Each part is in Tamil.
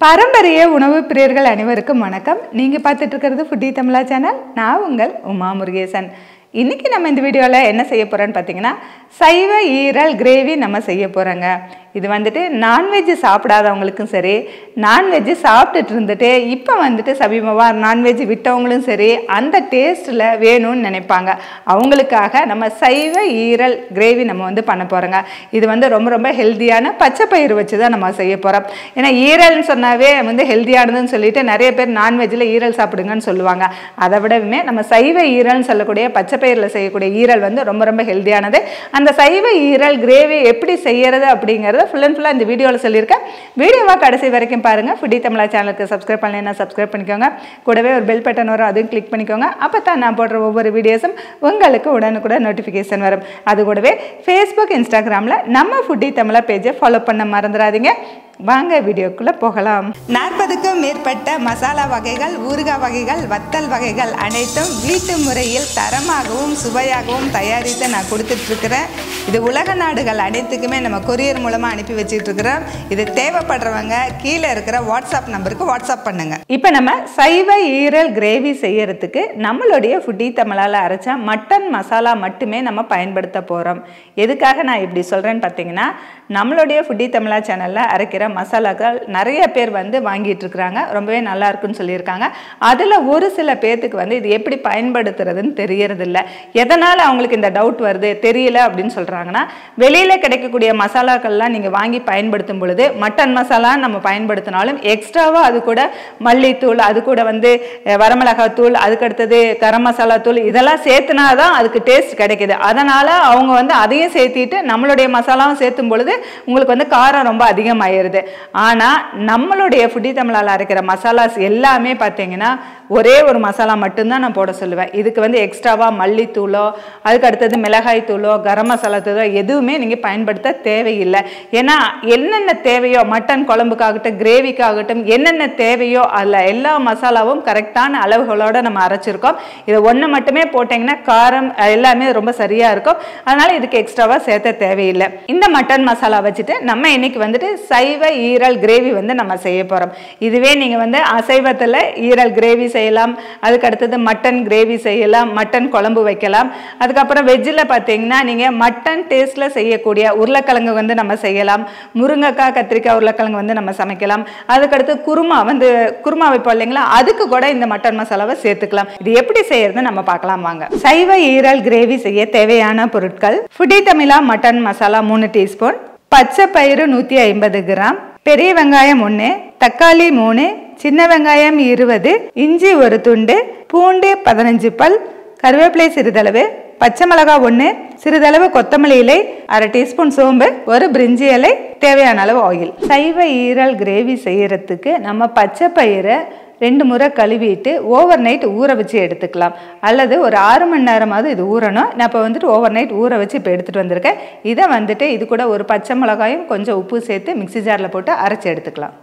பாரம்பரிய உணவு பிரியர்கள் அனைவருக்கும் வணக்கம் நீங்கள் பார்த்துட்டு இருக்கிறது ஃபுட்டி தமிழா சேனல் நான் உங்கள் உமா முருகேசன் இன்றைக்கி நம்ம இந்த வீடியோவில் என்ன செய்ய போகிறோன்னு பார்த்தீங்கன்னா சைவ ஈரல் கிரேவி நம்ம செய்ய போகிறோங்க இது வந்துட்டு நான்வெஜ் சாப்பிடாதவங்களுக்கும் சரி நான்வெஜ் சாப்பிட்டுட்டு இருந்துட்டு இப்போ வந்துட்டு சமீபமாக நான்வெஜ் விட்டவங்களும் சரி அந்த டேஸ்ட்டில் வேணும்னு நினைப்பாங்க அவங்களுக்காக நம்ம சைவ ஈரல் கிரேவி நம்ம வந்து பண்ண போகிறோங்க இது வந்து ரொம்ப ரொம்ப ஹெல்த்தியான பச்சை பயிறு வச்சு தான் நம்ம செய்ய போகிறோம் ஏன்னா ஈரல்னு சொன்னாவே வந்து ஹெல்த்தியானதுன்னு சொல்லிட்டு நிறைய பேர் நான்வெஜ்ஜில் ஈரல் சாப்பிடுங்கன்னு சொல்லுவாங்க அதை விடவுமே நம்ம சைவ ஈரல்னு சொல்லக்கூடிய பச்சை பயிரில் செய்யக்கூடிய ஈரல் வந்து ரொம்ப ரொம்ப ஹெல்த்தியானது அந்த சைவ ஈரல் கிரேவி எப்படி செய்யறது அப்படிங்கிறத ஃபுல் அண்ட் ஃபுல்லாக இந்த வீடியோவில் சொல்லியிருக்கேன் வீடியோவாக கடைசி வரைக்கும் பாருங்கள் ஃபுட்டி தமிழா சேனலுக்கு சப்ஸ்கிரைப் பண்ணலைன்னா சப்ஸ்கிரைப் பண்ணிக்கோங்க கூடவே ஒரு பெல் பட்டன் வரும் அதையும் கிளிக் பண்ணிக்கோங்க அப்போ தான் நான் போடுற ஒவ்வொரு வீடியோஸும் உங்களுக்கு உடனுக்குடன் நோட்டிஃபிகேஷன் வரும் அது கூடவே ஃபேஸ்புக் இன்ஸ்டாகிராமில் நம்ம ஃபுட்டி தமிழா பேஜை ஃபாலோ பண்ண மறந்துடாதீங்க வாங்க வீடியோக்குள்ளே போகலாம் நாற்பதுக்கும் மேற்பட்ட மசாலா வகைகள் ஊறுகாய் வகைகள் வத்தல் வகைகள் அனைத்தும் வீட்டு முறையில் தரமாகவும் சுவையாகவும் தயாரித்து நான் கொடுத்துட்ருக்கிறேன் இது உலக நாடுகள் அனைத்துக்குமே நம்ம கொரியர் மூலமாக அனுப்பி வச்சுட்டு இருக்கிறோம் இது தேவைப்படுறவங்க கீழே இருக்கிற வாட்ஸ்அப் நம்பருக்கு வாட்ஸ்அப் பண்ணுங்க இப்போ நம்ம சைவ ஈரல் கிரேவி செய்யறதுக்கு நம்மளுடைய ஃபுட்டி தமிழால் அரைச்ச மட்டன் மசாலா மட்டுமே நம்ம பயன்படுத்த போகிறோம் எதுக்காக நான் இப்படி சொல்கிறேன்னு பார்த்தீங்கன்னா நம்மளுடைய ஃபுட்டி தமிழா சேனலில் அரைக்கிற மசாலாக்கள் நிறைய பேர் வந்து வாங்கிட்டு இருக்கிறாங்க ரொம்பவே நல்லா இருக்குன்னு சொல்லியிருக்காங்க அதில் ஒரு சில பேர்த்துக்கு வந்து இது எப்படி பயன்படுத்துறதுன்னு தெரியறதில்ல எதனால் அவங்களுக்கு இந்த டவுட் வருது தெரியல அப்படின்னு சொல்கிறாங்கன்னா வெளியில் கிடைக்கக்கூடிய மசாலாக்கள்லாம் நீங்கள் வாங்கி பயன்படுத்தும் பொழுது மட்டன் மசாலா நம்ம பயன்படுத்தினாலும் எக்ஸ்ட்ராவாக அது கூட மல்லித்தூள் அது கூட வந்து அஹ், வரமிளகாத்தூள் அதுக்கு அடுத்தது கரம் மசாலா தூள் இதெல்லாம் சேர்த்துனா தான் அதுக்கு டேஸ்ட் கிடைக்குது அதனால் அவங்க வந்து அதையும் சேர்த்திட்டு நம்மளுடைய மசாலாவும் சேர்த்தும் பொழுது உங்களுக்கு வந்து காரம் ரொம்ப அதிகமாயிருது ஆனால் நம்மளுடைய ஃபுட்டி தமிழால் அரைக்கிற மசாலாஸ் எல்லாமே பார்த்தீங்கன்னா ஒரே ஒரு மசாலா மட்டும்தான் நான் போட சொல்லுவேன் இதுக்கு வந்து எக்ஸ்ட்ராவாக மல்லித்தூளோ அதுக்கு அடுத்தது மிளகாய் தூளோ கரம் மசாலா தூளோ எதுவுமே நீங்கள் பயன்படுத்த தேவையில்லை ஏன்னா என்னென்ன தேவையோ மட்டன் குழம்புக்காகட்டும் கிரேவிக்காகட்டும் என்னென்ன தேவையோ அதில் எல்லா மசாலாவும் கரெக்டான அளவுகளோட நம்ம அரைச்சிருக்கோம் இதை ஒன்று மட்டுமே போட்டிங்கன்னா காரம் அஹ், எல்லாமே ரொம்ப சரியாக இருக்கும் அதனால் இதுக்கு எக்ஸ்ட்ராவாக சேர்த்த தேவையில்லை இந்த மட்டன் மசாலா வச்சுட்டு நம்ம இன்னைக்கு வந்துட்டு சைவ ஈரல் கிரேவி வந்து நம்ம செய்ய போகிறோம் இதுவே நீங்கள் வந்து அசைவத்தில் ஈரல் கிரேவி செய்யலாம் அதுக்கு அடுத்தது மட்டன் கிரேவி செய்யலாம் மட்டன் குழம்பு வைக்கலாம் அதுக்கப்புறம் வெஜ்ஜில் பார்த்தீங்கன்னா நீங்கள் மட்டன் டேஸ்ட்டில் செய்யக்கூடிய உருளைக்கிழங்கு வந்து நம்ம செய்யலாம் முருங்கைக்காய் கத்திரிக்காய் உருளைக்கிழங்கு வந்து நம்ம சமைக்கலாம் அதுக்கடுத்து குருமா வந்து குருமா வைப்போம் இல்லைங்களா அதுக்கு கூட இந்த மட்டன் மசாலாவை சேர்த்துக்கலாம் இது எப்படி செய்யறது நம்ம பார்க்கலாம் வாங்க சைவ ஈரல் கிரேவி செய்ய தேவையான பொருட்கள் ஃபுடி தமிழா மட்டன் மசாலா மூணு டீஸ்பூன் பச்சை பயிறு நூற்றி ஐம்பது கிராம் பெரிய வெங்காயம் ஒன்று தக்காளி மூணு சின்ன வெங்காயம் இருபது இஞ்சி ஒரு துண்டு பூண்டு பதினஞ்சு பல் கருவேப்பிலை சிறிதளவு பச்சை மிளகாய் ஒன்று சிறிதளவு கொத்தமல்லி இலை அரை டீஸ்பூன் சோம்பு ஒரு பிரிஞ்சி இலை தேவையான அளவு ஆயில் சைவ ஈரல் கிரேவி செய்யறதுக்கு நம்ம பச்சை பயிரை ரெண்டு முறை கழுவிட்டு ஓவர் நைட் ஊற வச்சு எடுத்துக்கலாம் அல்லது ஒரு ஆறு மணி நேரமாவது இது ஊறணும் நான் இப்போ வந்துட்டு ஓவர் நைட் ஊற வச்சு இப்போ எடுத்துகிட்டு வந்திருக்கேன் இதை வந்துட்டு இது கூட ஒரு பச்சை மிளகாயும் கொஞ்சம் உப்பு சேர்த்து மிக்ஸி ஜாரில் போட்டு அரைச்சி எடுத்துக்கலாம்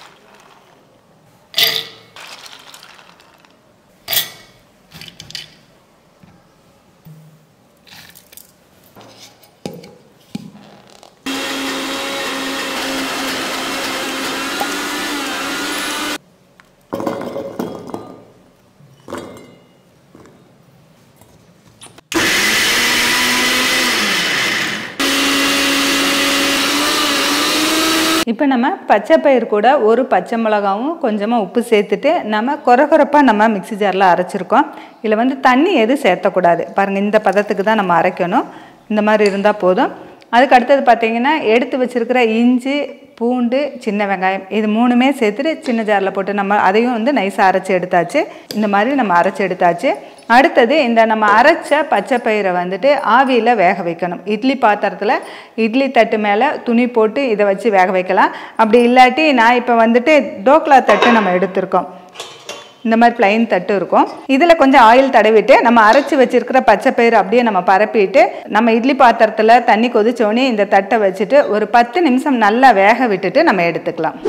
இப்போ நம்ம பச்சை பயிர் கூட ஒரு பச்சை மிளகாவும் கொஞ்சமாக உப்பு சேர்த்துட்டு நம்ம கொரகொரப்பாக நம்ம மிக்ஸி ஜாரில் அரைச்சிருக்கோம் இதில் வந்து தண்ணி எதுவும் சேர்த்தக்கூடாது பாருங்கள் இந்த பதத்துக்கு தான் நம்ம அரைக்கணும் இந்த மாதிரி இருந்தால் போதும் அதுக்கு அடுத்தது பார்த்தீங்கன்னா எடுத்து வச்சிருக்கிற இஞ்சி பூண்டு சின்ன வெங்காயம் இது மூணுமே சேர்த்துட்டு சின்ன ஜாரில் போட்டு நம்ம அதையும் வந்து நைஸாக அரைச்சி எடுத்தாச்சு இந்த மாதிரி நம்ம அரைச்சி எடுத்தாச்சு அடுத்தது இந்த நம்ம அரைச்ச பச்சை பயிரை வந்துட்டு ஆவியில் வேக வைக்கணும் இட்லி பாத்திரத்தில் இட்லி தட்டு மேலே துணி போட்டு இதை வச்சு வேக வைக்கலாம் அப்படி இல்லாட்டி நான் இப்போ வந்துட்டு டோக்லா தட்டு நம்ம எடுத்திருக்கோம் இந்த மாதிரி பிளைன் தட்டு இருக்கும் இதில் கொஞ்சம் ஆயில் தடவிட்டு நம்ம அரைச்சி வச்சிருக்கிற பச்சை பயிறு அப்படியே நம்ம பரப்பிட்டு நம்ம இட்லி பாத்திரத்தில் தண்ணி கொதிச்சோடனே இந்த தட்டை வச்சுட்டு ஒரு பத்து நிமிஷம் நல்லா வேக விட்டுட்டு நம்ம எடுத்துக்கலாம்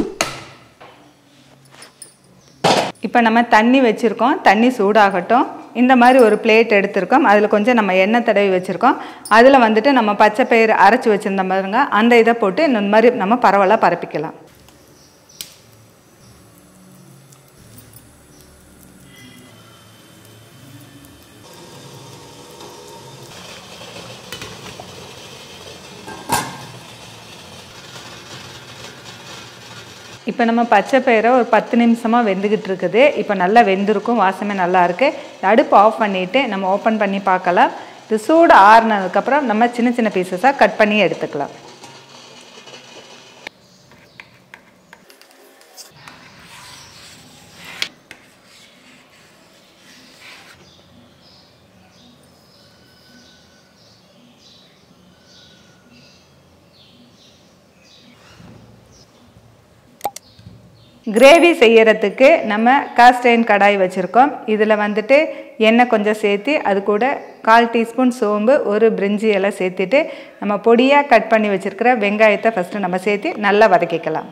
இப்போ நம்ம தண்ணி வச்சுருக்கோம் தண்ணி சூடாகட்டும் இந்த மாதிரி ஒரு பிளேட் எடுத்திருக்கோம் அதில் கொஞ்சம் நம்ம எண்ணெய் தடவி வச்சுருக்கோம் அதில் வந்துட்டு நம்ம பச்சை பயிறு அரைச்சி வச்சுருந்த பாருங்க அந்த இதை போட்டு இந்த மாதிரி நம்ம பரவலாக பரப்பிக்கலாம் இப்போ நம்ம பச்சை பயிரை ஒரு பத்து நிமிஷமாக வெந்துக்கிட்டு இருக்குது இப்போ நல்லா வெந்திருக்கும் வாசமே நல்லா இருக்குது அடுப்பு ஆஃப் பண்ணிவிட்டு நம்ம ஓப்பன் பண்ணி பார்க்கலாம் இது சூடு ஆறுனதுக்கப்புறம் நம்ம சின்ன சின்ன பீசஸாக கட் பண்ணி எடுத்துக்கலாம் கிரேவி செய்யறதுக்கு நம்ம காஸ்டைன் கடாய் வச்சுருக்கோம் இதில் வந்துட்டு எண்ணெய் கொஞ்சம் சேர்த்து அது கூட கால் டீஸ்பூன் சோம்பு ஒரு பிரிஞ்சி எல்லாம் சேர்த்துட்டு நம்ம பொடியாக கட் பண்ணி வச்சுருக்கிற வெங்காயத்தை ஃபஸ்ட்டு நம்ம சேர்த்து நல்லா வதக்கிக்கலாம்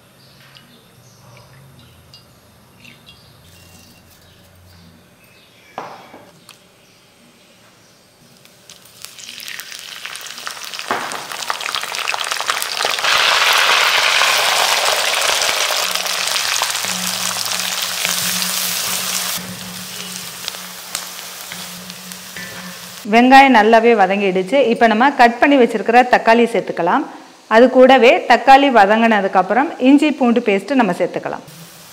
வெங்காயம் நல்லாவே வதங்கிடுச்சு இப்போ நம்ம கட் பண்ணி வச்சுருக்கிற தக்காளி சேர்த்துக்கலாம் அது கூடவே தக்காளி வதங்கினதுக்கப்புறம் இஞ்சி பூண்டு பேஸ்ட்டு நம்ம சேர்த்துக்கலாம்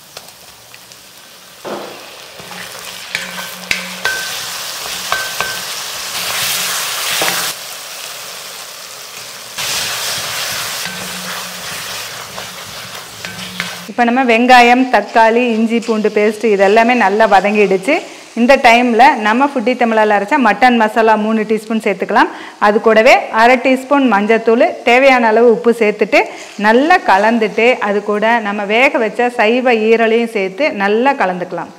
இப்போ நம்ம வெங்காயம் தக்காளி இஞ்சி பூண்டு பேஸ்ட் இதெல்லாமே நல்லா வதங்கிடுச்சு இந்த டைமில் நம்ம ஃபுட்டி தமிழால் அரைச்சா மட்டன் மசாலா மூணு டீஸ்பூன் சேர்த்துக்கலாம் அது கூடவே அரை டீஸ்பூன் மஞ்சத்தூள் தேவையான அளவு உப்பு சேர்த்துட்டு நல்லா கலந்துட்டு அது கூட நம்ம வேக வச்ச சைவ ஈரலையும் சேர்த்து நல்லா கலந்துக்கலாம்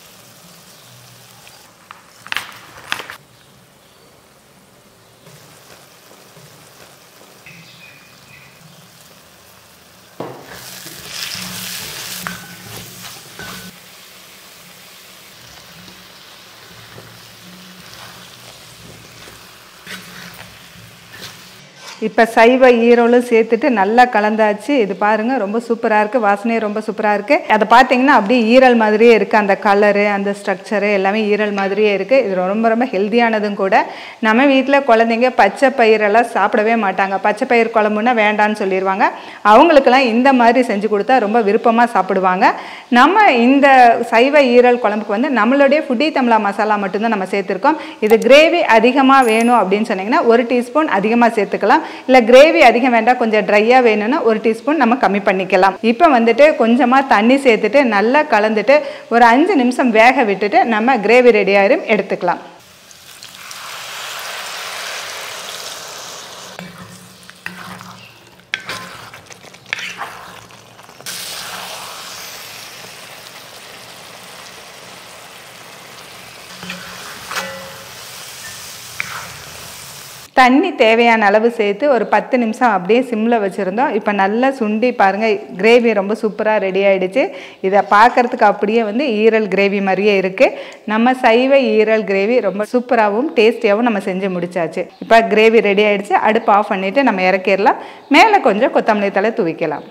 இப்போ சைவ ஈரலும் சேர்த்துட்டு நல்லா கலந்தாச்சு இது பாருங்கள் ரொம்ப சூப்பராக இருக்குது வாசனையும் ரொம்ப சூப்பராக இருக்குது அதை பார்த்தீங்கன்னா அப்படியே ஈரல் மாதிரியே இருக்குது அந்த கலரு அந்த ஸ்ட்ரக்சரு எல்லாமே ஈரல் மாதிரியே இருக்குது இது ரொம்ப ரொம்ப ஹெல்த்தியானதும் கூட நம்ம வீட்டில் குழந்தைங்க பச்சை பயிரெல்லாம் சாப்பிடவே மாட்டாங்க பச்சை பயிர் குழம்புன்னா வேண்டான்னு சொல்லிடுவாங்க அவங்களுக்கெல்லாம் இந்த மாதிரி செஞ்சு கொடுத்தா ரொம்ப விருப்பமாக சாப்பிடுவாங்க நம்ம இந்த சைவ ஈரல் குழம்புக்கு வந்து நம்மளுடைய ஃபுட்டி தமிழா மசாலா மட்டும்தான் நம்ம சேர்த்துருக்கோம் இது கிரேவி அதிகமாக வேணும் அப்படின்னு சொன்னீங்கன்னா ஒரு டீஸ்பூன் அதிகமாக சேர்த்துக்கலாம் இல்லை கிரேவி அதிகம் வேண்டாம் கொஞ்சம் ட்ரையாக வேணும்னா ஒரு டீஸ்பூன் நம்ம கம்மி பண்ணிக்கலாம் இப்போ வந்துட்டு கொஞ்சமாக தண்ணி சேர்த்துட்டு நல்லா கலந்துட்டு ஒரு அஞ்சு நிமிஷம் வேக விட்டுட்டு நம்ம கிரேவி ரெடி ஆயிரும் எடுத்துக்கலாம் தண்ணி தேவையான அளவு சேர்த்து ஒரு பத்து நிமிஷம் அப்படியே சிம்மில் வச்சுருந்தோம் இப்போ நல்லா சுண்டி பாருங்கள் கிரேவி ரொம்ப சூப்பராக ரெடி ஆகிடுச்சு இதை பார்க்குறதுக்கு அப்படியே வந்து ஈரல் கிரேவி மாதிரியே இருக்குது நம்ம சைவ ஈரல் கிரேவி ரொம்ப சூப்பராகவும் டேஸ்டியாகவும் நம்ம செஞ்சு முடிச்சாச்சு இப்போ கிரேவி ரெடி ஆகிடுச்சு அடுப்பு ஆஃப் பண்ணிவிட்டு நம்ம இறக்கிடலாம் மேலே கொஞ்சம் கொத்தமல்லி தலை தூவிக்கலாம்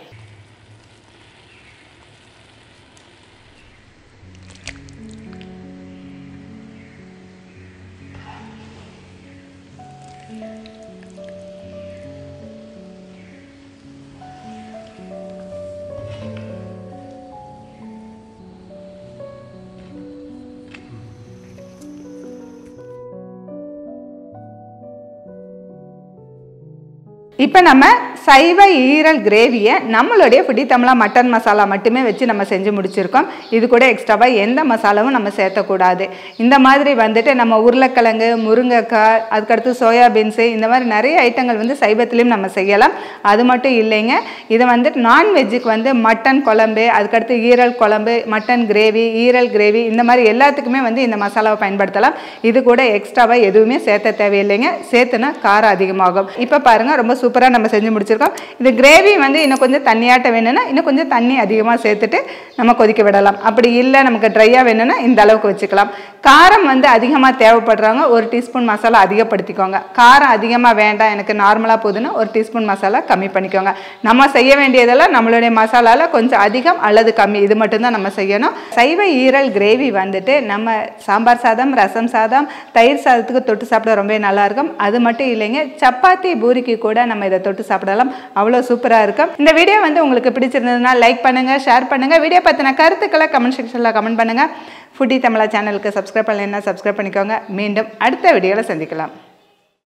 இப்போ நம்ம சைவ ஈரல் கிரேவியை நம்மளுடைய புடி தமிழா மட்டன் மசாலா மட்டுமே வச்சு நம்ம செஞ்சு முடிச்சிருக்கோம் இது கூட எக்ஸ்ட்ராவாக எந்த மசாலாவும் நம்ம சேர்த்தக்கூடாது இந்த மாதிரி வந்துட்டு நம்ம உருளைக்கிழங்கு முருங்கைக்காய் அதுக்கடுத்து சோயாபீன்ஸு இந்த மாதிரி நிறைய ஐட்டங்கள் வந்து சைவத்துலேயும் நம்ம செய்யலாம் அது மட்டும் இல்லைங்க இதை வந்துட்டு நான்வெஜ்ஜுக்கு வந்து மட்டன் குழம்பு அதுக்கடுத்து ஈரல் குழம்பு மட்டன் கிரேவி ஈரல் கிரேவி இந்த மாதிரி எல்லாத்துக்குமே வந்து இந்த மசாலாவை பயன்படுத்தலாம் இது கூட எக்ஸ்ட்ராவாக எதுவுமே சேர்த்த தேவையில்லைங்க சேர்த்துனா காரம் அதிகமாகும் இப்போ பாருங்கள் ரொம்ப சூப்பராக நம்ம செஞ்சு முடிச்சிருக்கோம் இது கிரேவி வந்து இன்னும் கொஞ்சம் தண்ணியாட்ட வேணும்னா இன்னும் கொஞ்சம் தண்ணி அதிகமாக சேர்த்துட்டு நம்ம கொதிக்க விடலாம் அப்படி இல்லை நமக்கு ட்ரையாக வேணும்னா இந்த அளவுக்கு வச்சுக்கலாம் காரம் வந்து அதிகமாக தேவைப்படுறவங்க ஒரு டீஸ்பூன் மசாலா அதிகப்படுத்திக்கோங்க காரம் அதிகமாக வேண்டாம் எனக்கு நார்மலாக போதுன்னா ஒரு டீஸ்பூன் மசாலா கம்மி பண்ணிக்கோங்க நம்ம செய்ய வேண்டியதெல்லாம் நம்மளுடைய மசாலாவில் கொஞ்சம் அதிகம் அல்லது கம்மி இது மட்டும்தான் நம்ம செய்யணும் சைவ ஈரல் கிரேவி வந்துட்டு நம்ம சாம்பார் சாதம் ரசம் சாதம் தயிர் சாதத்துக்கு தொட்டு சாப்பிட ரொம்ப நல்லா இருக்கும் அது மட்டும் இல்லைங்க சப்பாத்தி பூரிக்கு கூட நம்ம நம்ம இதை தொட்டு சாப்பிடலாம் அவ்வளோ சூப்பராக இருக்கும் இந்த வீடியோ வந்து உங்களுக்கு பிடிச்சிருந்ததுன்னா லைக் பண்ணுங்கள் ஷேர் பண்ணுங்கள் வீடியோ பற்றின கருத்துக்களை கமெண்ட் செக்ஷனில் கமெண்ட் பண்ணுங்கள் ஃபுட்டி தமிழா சேனலுக்கு சப்ஸ்கிரைப் பண்ணலைன்னா சப்ஸ்கிரைப் பண்ணிக்கோங்க மீண்டும் அடுத்த வீடியோவில் சந்திக்கலாம்